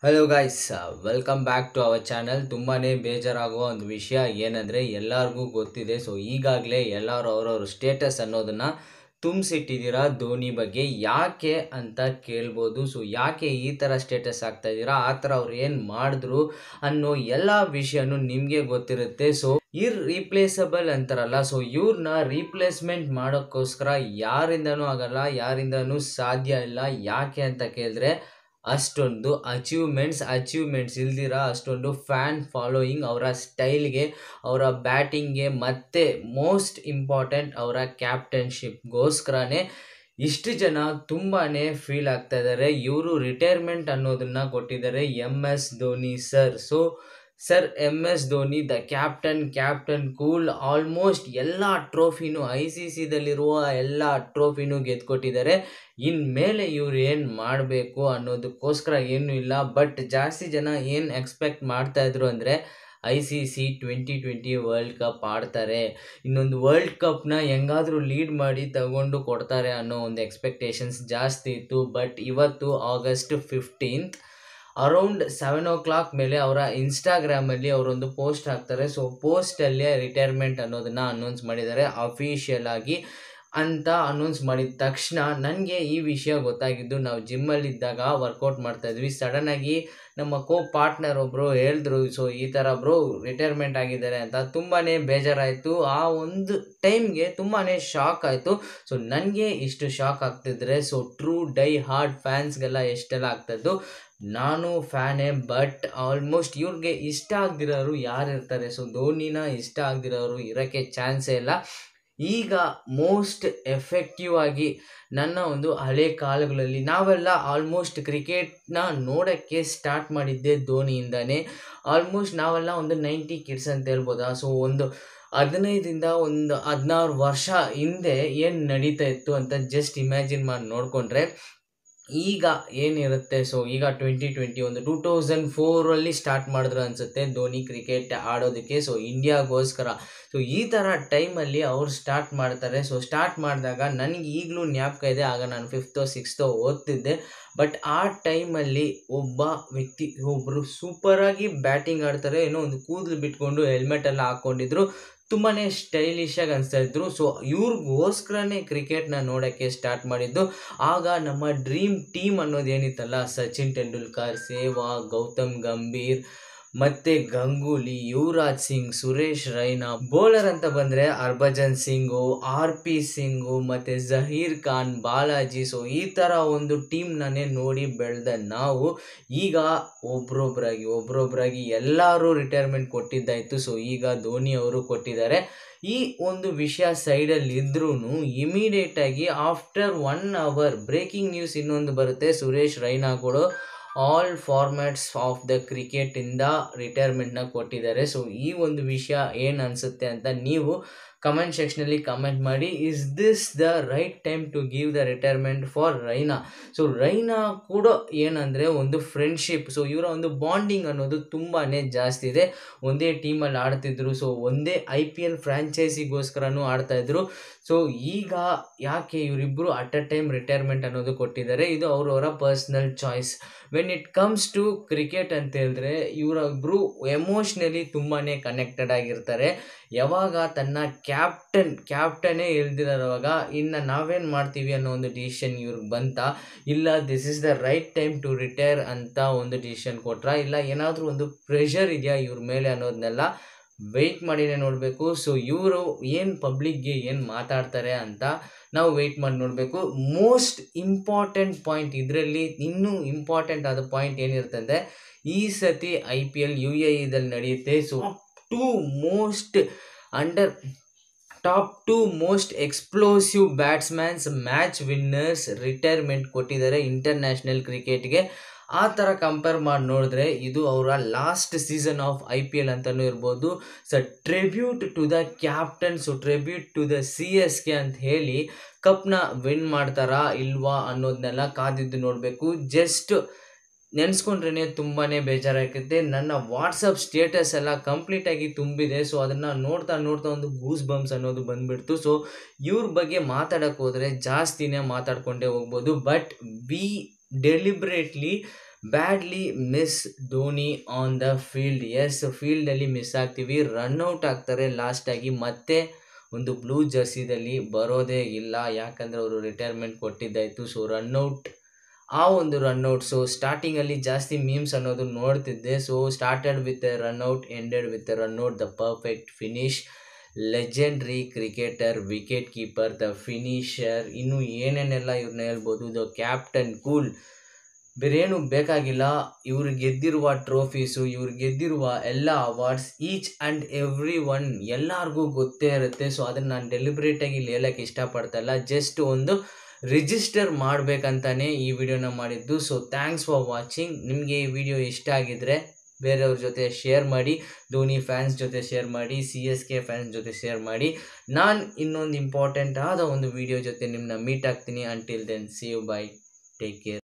hello guys welcome back to our channel ತುಂಬಾ ಬೇಜಾರಾಗುವ ಒಂದು ವಿಷಯ ಏನಂದರೆ ಎಲ್ಲರಿಗೂ ಗೊತ್ತಿದೆ ಸೊ ಈಗಾಗಲೇ ಎಲ್ಲರೂ ಅವರವ್ರ ಸ್ಟೇಟಸ್ ಅನ್ನೋದನ್ನು ತುಂಬಿಸಿಟ್ಟಿದ್ದೀರಾ ಧೋನಿ ಬಗ್ಗೆ ಯಾಕೆ ಅಂತ ಕೇಳ್ಬೋದು ಸೊ ಯಾಕೆ ಈ ಥರ ಸ್ಟೇಟಸ್ ಆಗ್ತಾ ಇದ್ದೀರಾ ಆ ಥರ ಅವ್ರು ಏನು ಮಾಡಿದ್ರು ಅನ್ನೋ ಎಲ್ಲ ವಿಷಯನೂ ನಿಮಗೆ ಗೊತ್ತಿರುತ್ತೆ ಸೊ ಇರ್ ರೀಪ್ಲೇಸಬಲ್ ಅಂತಾರಲ್ಲ ಸೊ ಇವ್ರನ್ನ ರೀಪ್ಲೇಸ್ಮೆಂಟ್ ಮಾಡೋಕ್ಕೋಸ್ಕರ ಯಾರಿಂದನೂ ಆಗಲ್ಲ ಯಾರಿಂದನೂ ಸಾಧ್ಯ ಇಲ್ಲ ಯಾಕೆ ಅಂತ ಕೇಳಿದ್ರೆ ಅಷ್ಟೊಂದು ಅಚೀವ್ಮೆಂಟ್ಸ್ ಅಚೀವ್ಮೆಂಟ್ಸ್ ಇಲ್ದಿರ ಅಷ್ಟೊಂದು ಫ್ಯಾನ್ ಫಾಲೋಯಿಂಗ್ ಅವರ ಸ್ಟೈಲ್ಗೆ ಅವರ ಬ್ಯಾಟಿಂಗ್ಗೆ ಮತ್ತು ಮೋಸ್ಟ್ ಇಂಪಾರ್ಟೆಂಟ್ ಅವರ ಕ್ಯಾಪ್ಟನ್ಶಿಪ್ಗೋಸ್ಕರನೇ ಇಷ್ಟು ಜನ ತುಂಬಾ ಫೀಲ್ ಆಗ್ತಾ ಇದ್ದಾರೆ ಇವರು ರಿಟೈರ್ಮೆಂಟ್ ಅನ್ನೋದನ್ನ ಕೊಟ್ಟಿದ್ದಾರೆ M S Dhoni sir so sir M S Dhoni the captain captain cool almost ಎಲ್ಲ ಟ್ರೋಫಿನೂ ಐ ಸಿ ಸಿದಲ್ಲಿರುವ ಎಲ್ಲ ಟ್ರೋಫಿನೂ ಗೆದ್ಕೊಟ್ಟಿದ್ದಾರೆ ಇನ್ಮೇಲೆ ಇವ್ರು ಏನು ಮಾಡಬೇಕು ಅನ್ನೋದಕ್ಕೋಸ್ಕರ ಏನೂ ಇಲ್ಲ ಬಟ್ ಜಾಸ್ತಿ ಜನ ಏನು ಎಕ್ಸ್ಪೆಕ್ಟ್ ಮಾಡ್ತಾಯಿದ್ರು ಅಂದರೆ I C C twenty twenty world cup ಆಡ್ತಾರೆ ಇನ್ನೊಂದು ವರ್ಲ್ಡ್ ಕಪ್ನ ಹೆಂಗಾದರೂ ಲೀಡ್ ಮಾಡಿ ತಗೊಂಡು ಕೊಡ್ತಾರೆ ಅನ್ನೋ ಒಂದು ಎಕ್ಸ್ಪೆಕ್ಟೇಷನ್ಸ್ ಜಾಸ್ತಿ ಇತ್ತು ಬಟ್ ಇವತ್ತು August fifteenth around seven o'clock ಮೇಲೆ ಅವರ ಇನ್ಸ್ಟಾಗ್ರಾಮಲ್ಲಿ ಅವರೊಂದು ಪೋಸ್ಟ್ ಹಾಕ್ತಾರೆ ಸೊ ಪೋಸ್ಟಲ್ಲೇ ರಿಟೈರ್ಮೆಂಟ್ ಅನ್ನೋದನ್ನು ಅನೌನ್ಸ್ ಮಾಡಿದ್ದಾರೆ ಅಫಿಷಿಯಲ್ ಆಗಿ ಅಂತ ಅನೌನ್ಸ್ ಮಾಡಿದ ತಕ್ಷಣ ನನಗೆ ಈ ವಿಷಯ ಗೊತ್ತಾಗಿದ್ದು ನಾವು ಜಿಮ್ಮಲ್ಲಿದ್ದಾಗ ವರ್ಕೌಟ್ ಮಾಡ್ತಾಯಿದ್ವಿ ಸಡನ್ನಾಗಿ ನಮ್ಮ ಕೋ ಪಾರ್ಟ್ನರ್ ಒಬ್ಬರು ಹೇಳಿದ್ರು ಸೊ ಈ ಥರ ಬ್ರೋ ರಿಟೈರ್ಮೆಂಟ್ ಆಗಿದ್ದಾರೆ ಅಂತ ತುಂಬಾ ಬೇಜಾರಾಯಿತು ಆ ಒಂದು ಟೈಮ್ಗೆ ತುಂಬಾ ಶಾಕ್ ಆಯಿತು ಸೊ ನನಗೆ ಇಷ್ಟು ಶಾಕ್ ಆಗ್ತಿದ್ರೆ ಸೊ ಟ್ರೂ ಡೈ ಹಾರ್ಡ್ ಫ್ಯಾನ್ಸ್ಗೆಲ್ಲ ಎಷ್ಟೆಲ್ಲ ಆಗ್ತಾಯಿದ್ದು ನಾನು ಫ್ಯಾನೇ ಬಟ್ ಆಲ್ಮೋಸ್ಟ್ ಇವ್ರಿಗೆ ಇಷ್ಟ ಆಗದಿರೋರು ಯಾರು ಇರ್ತಾರೆ ಸೊ ಧೋನಿನ ಇಷ್ಟ ಆಗದಿರೋರು ಇರೋಕ್ಕೆ ಚಾನ್ಸೇ ಇಲ್ಲ ಈಗ ಮೋಸ್ಟ್ ಎಫೆಕ್ಟಿವ್ ಆಗಿ ನನ್ನ ಒಂದು ಹಳೆ ಕಾಲಗಳಲ್ಲಿ ನಾವೆಲ್ಲ ಆಲ್ಮೋಸ್ಟ್ ಕ್ರಿಕೆಟ್ನ ನೋಡೋಕ್ಕೆ ಸ್ಟಾರ್ಟ್ ಮಾಡಿದ್ದೆ ಧೋನಿಯಿಂದನೇ ಆಲ್ಮೋಸ್ಟ್ ನಾವೆಲ್ಲ ಒಂದು ನೈಂಟಿ ಕಿಡ್ಸ್ ಅಂತ ಹೇಳ್ಬೋದಾ ಸೊ ಒಂದು ಹದಿನೈದಿಂದ ಒಂದು ಹದಿನಾರು ವರ್ಷ ಹಿಂದೆ ಏನು ನಡೀತಾ ಇತ್ತು ಅಂತ ಜಸ್ಟ್ ಇಮ್ಯಾಜಿನ್ ಮಾಡಿ ನೋಡಿಕೊಂಡ್ರೆ ಈಗ ಏನಿರುತ್ತೆ ಸೊ ಈಗ ಟ್ವೆಂಟಿ ಟ್ವೆಂಟಿ ಒಂದು ಟೂ ತೌಸಂಡ್ ಫೋರಲ್ಲಿ ಸ್ಟಾರ್ಟ್ ಮಾಡಿದ್ರು ಅನಿಸುತ್ತೆ ಧೋನಿ ಕ್ರಿಕೆಟ್ ಆಡೋದಕ್ಕೆ ಸೊ ಇಂಡಿಯಾಗೋಸ್ಕರ ಸೊ ಈ ಥರ ಟೈಮಲ್ಲಿ ಅವ್ರು ಸ್ಟಾರ್ಟ್ ಮಾಡ್ತಾರೆ ಸೊ ಸ್ಟಾರ್ಟ್ ಮಾಡಿದಾಗ ನನಗೆ ಈಗಲೂ ಜ್ಞಾಪಕ ಇದೆ ಆಗ ನಾನು ಫಿಫ್ತೋ ಸಿಕ್ಸ್ತೋ ಓದ್ತಿದ್ದೆ ಬಟ್ ಆ ಟೈಮಲ್ಲಿ ಒಬ್ಬ ವ್ಯಕ್ತಿ ಒಬ್ಬರು ಸೂಪರಾಗಿ ಬ್ಯಾಟಿಂಗ್ ಆಡ್ತಾರೆ ಏನೋ ಒಂದು ಕೂದಲು ಬಿಟ್ಕೊಂಡು ಹೆಲ್ಮೆಟ್ ಎಲ್ಲ ಹಾಕ್ಕೊಂಡಿದ್ರು ತುಂಬಾ ಸ್ಟೈಲಿಶಾಗಿ ಅನಿಸ್ತಾ ಇದ್ರು ಸೊ ಇವ್ರಿಗೋಸ್ಕರನೇ ಕ್ರಿಕೆಟ್ನ ನೋಡೋಕ್ಕೆ ಸ್ಟಾರ್ಟ್ ಮಾಡಿದ್ದು ಆಗ ನಮ್ಮ ಡ್ರೀಮ್ ಟೀಮ್ ಅನ್ನೋದು ಏನಿತ್ತಲ್ಲ ಸಚಿನ್ ತೆಂಡೂಲ್ಕರ್ ಸೇವಾಗ್ ಗೌತಮ್ ಗಂಭೀರ್ ಮತ್ತು ಗಂಗೂಲಿ ಯುವರಾಜ್ ಸಿಂಗ್ ಸುರೇಶ್ ರೈನಾ ಬೌಲರ್ ಅಂತ ಬಂದರೆ ಹರ್ಭಜನ್ ಸಿಂಗು ಆರ್ ಪಿ ಸಿಂಗು ಮತ್ತು ಜಹೀರ್ ಖಾನ್ ಬಾಲಾಜಿ ಸೊ ಈ ಥರ ಒಂದು ಟೀಮ್ನೇ ನೋಡಿ ಬೆಳೆದ ನಾವು ಈಗ ಒಬ್ರೊಬ್ರಾಗಿ ಒಬ್ರೊಬ್ರಾಗಿ ಎಲ್ಲರೂ ರಿಟೈರ್ಮೆಂಟ್ ಕೊಟ್ಟಿದ್ದಾಯಿತು ಸೊ ಈಗ ಧೋನಿ ಅವರು ಕೊಟ್ಟಿದ್ದಾರೆ ಈ ಒಂದು ವಿಷಯ ಸೈಡಲ್ಲಿ ಇದ್ರೂ ಇಮಿಡಿಯೇಟಾಗಿ after one hour breaking news ಇನ್ನೊಂದು ಬರುತ್ತೆ ಸುರೇಶ್ ರೈನಾ ಕೂಡ ಆಲ್ ಫಾರ್ಮ್ಯಾಟ್ಸ್ ಆಫ್ ದ ಕ್ರಿಕೆಟಿಂದ ರಿಟೈರ್ಮೆಂಟ್ನ ಕೊಟ್ಟಿದ್ದಾರೆ ಸೊ ಈ ಒಂದು ವಿಷಯ ಏನು ಅನಿಸುತ್ತೆ ಅಂತ ನೀವು ಕಮೆಂಟ್ ಸೆಕ್ಷನಲ್ಲಿ ಕಮೆಂಟ್ ಮಾಡಿ is this the right time to give the retirement for Raina so Raina ಕೂಡ ಏನಂದರೆ ಒಂದು ಫ್ರೆಂಡ್ಶಿಪ್ ಸೊ ಇವರ ಒಂದು ಬಾಂಡಿಂಗ್ ಅನ್ನೋದು ತುಂಬಾ ಜಾಸ್ತಿ ಇದೆ ಒಂದೇ ಟೀಮಲ್ಲಿ ಆಡ್ತಿದ್ರು ಸೊ ಒಂದೇ ಐ ಪಿ ಎಲ್ ಫ್ರ್ಯಾಂಚೈಸಿಗೋಸ್ಕರನೂ ಆಡ್ತಾಯಿದ್ರು ಸೊ ಈಗ ಯಾಕೆ ಇವರಿಬ್ಬರು ಅಟ್ ಅ ಟೈಮ್ ರಿಟೈರ್ಮೆಂಟ್ ಅನ್ನೋದು ಕೊಟ್ಟಿದ್ದಾರೆ ಇದು ಅವರವರ personal choice when it comes to cricket ಅಂತ ಹೇಳಿದ್ರೆ ಇವರೊಬ್ಬರು ಎಮೋಷ್ನಲಿ ತುಂಬಾ ಕನೆಕ್ಟೆಡ್ ಆಗಿರ್ತಾರೆ ಯಾವಾಗ ತನ್ನ ಕ್ಯಾಪ್ಟನ್ ಕ್ಯಾಪ್ಟನೇ ಇಲ್ದಿರೋವಾಗ ಇನ್ನು ನಾವೇನು ಮಾಡ್ತೀವಿ ಅನ್ನೋ ಒಂದು ಡಿಸಿಷನ್ ಇವ್ರಿಗೆ ಬಂತ ಇಲ್ಲ this is the right time to retire ಅಂತ ಒಂದು ಡಿಸಿಷನ್ ಕೊಟ್ರ ಇಲ್ಲ ಏನಾದರೂ ಒಂದು ಪ್ರೆಷರ್ ಇದೆಯಾ ಇವ್ರ ಮೇಲೆ ಅನ್ನೋದನ್ನೆಲ್ಲ ವೆಯ್ಟ್ ಮಾಡಿನೇ ನೋಡಬೇಕು ಸೊ ಇವರು ಏನು ಪಬ್ಲಿಕ್ಗೆ ಏನು ಮಾತಾಡ್ತಾರೆ ಅಂತ ನಾವು ವೆಯ್ಟ್ ಮಾಡಿ ನೋಡಬೇಕು ಮೋಸ್ಟ್ ಇಂಪಾರ್ಟೆಂಟ್ ಪಾಯಿಂಟ್ ಇದರಲ್ಲಿ ಇನ್ನೂ ಇಂಪಾರ್ಟೆಂಟ್ ಆದ ಪಾಯಿಂಟ್ ಏನಿರುತ್ತೆ ಅಂದರೆ ಈ ಸತಿ I P L U A ಇದಲ್ಲಿ ನಡೆಯುತ್ತೆ so two most under top two most explosive batsmans match winners retirement ಕೊಟ್ಟಿದ್ದಾರೆ ಇಂಟರ್ನ್ಯಾಷನಲ್ ಕ್ರಿಕೆಟ್ಗೆ ಆ ಥರ ಕಂಪೇರ್ ಮಾಡಿ ನೋಡಿದ್ರೆ ಇದು ಅವರ last season of I P L ಅಂತಲೂ ಇರ್ಬೋದು so tribute to the captain so tribute to the C S K ಅಂತ ಹೇಳಿ ಕಪ್ನ ವಿನ್ ಮಾಡ್ತಾರಾ ಇಲ್ವಾ ಅನ್ನೋದನ್ನೆಲ್ಲ ಕಾದಿದ್ದು ನೋಡಬೇಕು ಜಸ್ಟ್ ನೆನೆಸ್ಕೊಂಡ್ರೇ ತುಂಬಾ ಬೇಜಾರಾಗುತ್ತೆ ನನ್ನ ವಾಟ್ಸಪ್ ಸ್ಟೇಟಸ್ ಎಲ್ಲ ಕಂಪ್ಲೀಟಾಗಿ ತುಂಬಿದೆ ಸೊ ಅದನ್ನು ನೋಡ್ತಾ ನೋಡ್ತಾ ಒಂದು ಗೂಸ್ ಬಂಪ್ಸ್ ಅನ್ನೋದು ಬಂದುಬಿಡ್ತು ಸೊ ಇವ್ರ ಬಗ್ಗೆ ಮಾತಾಡೋಕ್ಕೆ ಹೋದರೆ ಜಾಸ್ತಿನೇ ಮಾತಾಡ್ಕೊಂಡೇ ಹೋಗ್ಬೋದು but we deliberately badly miss Dhoni on the field ಎಸ್ ಫೀಲ್ಡಲ್ಲಿ ಮಿಸ್ ಆಗ್ತೀವಿ ರನ್ಔಟ್ ಆಗ್ತಾರೆ ಲಾಸ್ಟಾಗಿ ಮತ್ತೆ ಒಂದು ಬ್ಲೂ ಜರ್ಸಿದಲ್ಲಿ ಬರೋದೇ ಇಲ್ಲ ಯಾಕಂದರೆ ಅವರು ರಿಟೈರ್ಮೆಂಟ್ ಕೊಟ್ಟಿದ್ದಾಯಿತು ಸೊ ರನ್ಔಟ್ ಆ ಒಂದು ರನ್ಔಟ್ಸು ಸ್ಟಾರ್ಟಿಂಗಲ್ಲಿ ಜಾಸ್ತಿ ಮೀಮ್ಸ್ ಅನ್ನೋದು ನೋಡ್ತಿದ್ದೆ so started with a run out ended with a run out the perfect finish legendary cricketer wicket keeper the finisher ಇನ್ನು ಏನೇನೆಲ್ಲ ಇವ್ರನ್ನ ಹೇಳ್ಬೋದು ದ ಕ್ಯಾಪ್ಟನ್ ಕೂಲ್ ಬೇರೇನು ಬೇಕಾಗಿಲ್ಲ ಇವ್ರು ಗೆದ್ದಿರುವ ಟ್ರೋಫೀಸು ಇವ್ರು ಗೆದ್ದಿರುವ ಎಲ್ಲ awards each and every one ಎಲ್ಲರಿಗೂ ಗೊತ್ತೇ ಇರುತ್ತೆ ಸೊ ಅದನ್ನು ನಾನು ಡೆಲಿಬ್ರೇಟಾಗಿ ಇಲ್ಲಿ ಹೇಳೋಕ್ಕೆ ಇಷ್ಟಪಡ್ತಾ ಇಲ್ಲ ಜಸ್ಟ್ ಒಂದು ರಿಜಿಸ್ಟರ್ ಮಾಡಬೇಕಂತಾನೆ ಈ ವಿಡಿಯೋನ ಮಾಡಿದ್ದು ಸೊ ಥ್ಯಾಂಕ್ಸ್ ಫಾರ್ ವಾಚಿಂಗ್ ನಿಮಗೆ ಈ ವಿಡಿಯೋ ಇಷ್ಟ ಆಗಿದ್ರೆ ಬೇರೆಯವ್ರ ಜೊತೆ ಶೇರ್ ಮಾಡಿ ಧೋನಿ ಫ್ಯಾನ್ಸ್ ಜೊತೆ ಶೇರ್ ಮಾಡಿ ಸಿ ಎಸ್ ಕೆ ಫ್ಯಾನ್ಸ್ ಜೊತೆ ಶೇರ್ ಮಾಡಿ ನಾನು ಇನ್ನೊಂದು ಇಂಪಾರ್ಟೆಂಟ್ ಆದ ಒಂದು ವಿಡಿಯೋ ಜೊತೆ ನಿಮ್ಮನ್ನ ಮೀಟ್ ಆಗ್ತೀನಿ until then see you bye take care